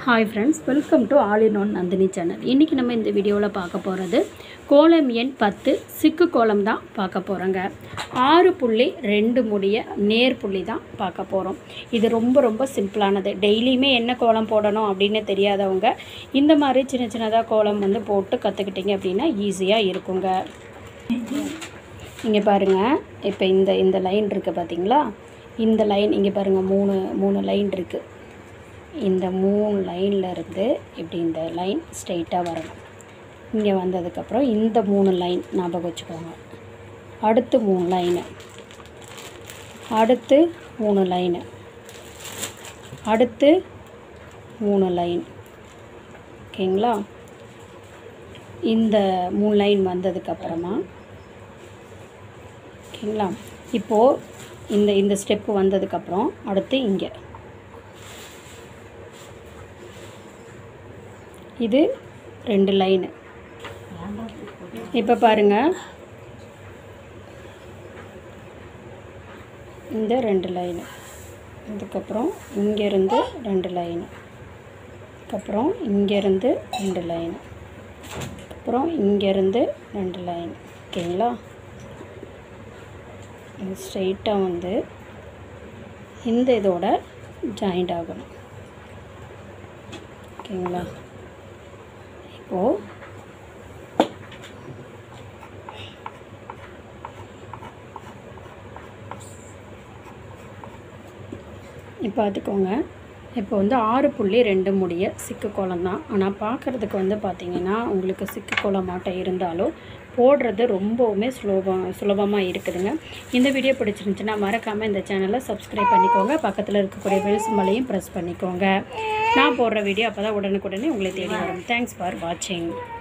hi friends welcome to all in one Nandini channel இன்றைக்கி நம்ம இந்த வீடியோவில் பார்க்க போகிறது கோலம் எண் பத்து சிக்கு கோலம் தான் பார்க்க போகிறோங்க ஆறு புள்ளி ரெண்டு முடிய நேர் புள்ளி தான் பார்க்க போகிறோம் இது ரொம்ப ரொம்ப சிம்பிளானது டெய்லியுமே என்ன கோலம் போடணும் அப்படின்னு தெரியாதவங்க இந்த மாதிரி சின்ன சின்னதாக கோலம் வந்து போட்டு கற்றுக்கிட்டிங்க அப்படின்னா ஈஸியாக இருக்குங்க இங்கே பாருங்கள் இப்போ இந்த இந்த லைன் இருக்குது பார்த்தீங்களா இந்த லைன் இங்கே பாருங்கள் மூணு மூணு லைன் இருக்குது இந்த மூணு லைனில் இருந்து இப்படி இந்த லைன் ஸ்ட்ரெயிட்டாக வரணும் இங்கே வந்ததுக்கப்புறம் இந்த மூணு லைன் ஞாபகம் வச்சுக்கோங்க அடுத்து மூணு லைனு அடுத்து மூணு லைனு அடுத்து மூணு லைன் ஓகேங்களா இந்த மூணு லைன் வந்ததுக்கப்புறமா ஓகேங்களா இப்போது இந்த இந்த ஸ்டெப்பு வந்ததுக்கப்புறம் அடுத்து இங்கே இது ரெண்டு லைனு இப்போ பாருங்கள் இந்த ரெண்டு லைனு அதுக்கப்புறம் இங்கேருந்து ரெண்டு லைனு அதுக்கப்புறம் இங்கேருந்து ரெண்டு லைனு அப்புறம் இங்கேருந்து ரெண்டு லைன் ஓகேங்களா இது ஸ்ட்ரெயிட்டாக வந்து இந்த இதோட ஜாயிண்ட் ஆகணும் ஓகேங்களா இப்போது இப்போ பார்த்துக்கோங்க இப்போ வந்து ஆறு புள்ளி ரெண்டு முடிய சிக்கு கோலம் தான் ஆனால் பார்க்குறதுக்கு வந்து பார்த்திங்கன்னா உங்களுக்கு சிக்கு கோலம் மாட்டம் இருந்தாலும் போடுறது ரொம்பவுமே சுலபம் சுலபமாக இருக்குதுங்க இந்த வீடியோ பிடிச்சிருந்துச்சுன்னா மறக்காமல் இந்த சேனலை சப்ஸ்கிரைப் பண்ணிக்கோங்க பக்கத்தில் இருக்கக்கூடிய பெல் சிம்பலையும் ப்ரெஸ் பண்ணிக்கோங்க நான் போடுற வீடியோ அப்போ தான் உடனுக்குடனே உங்களை தேடி வரும் தேங்க்ஸ் ஃபார் வாட்சிங்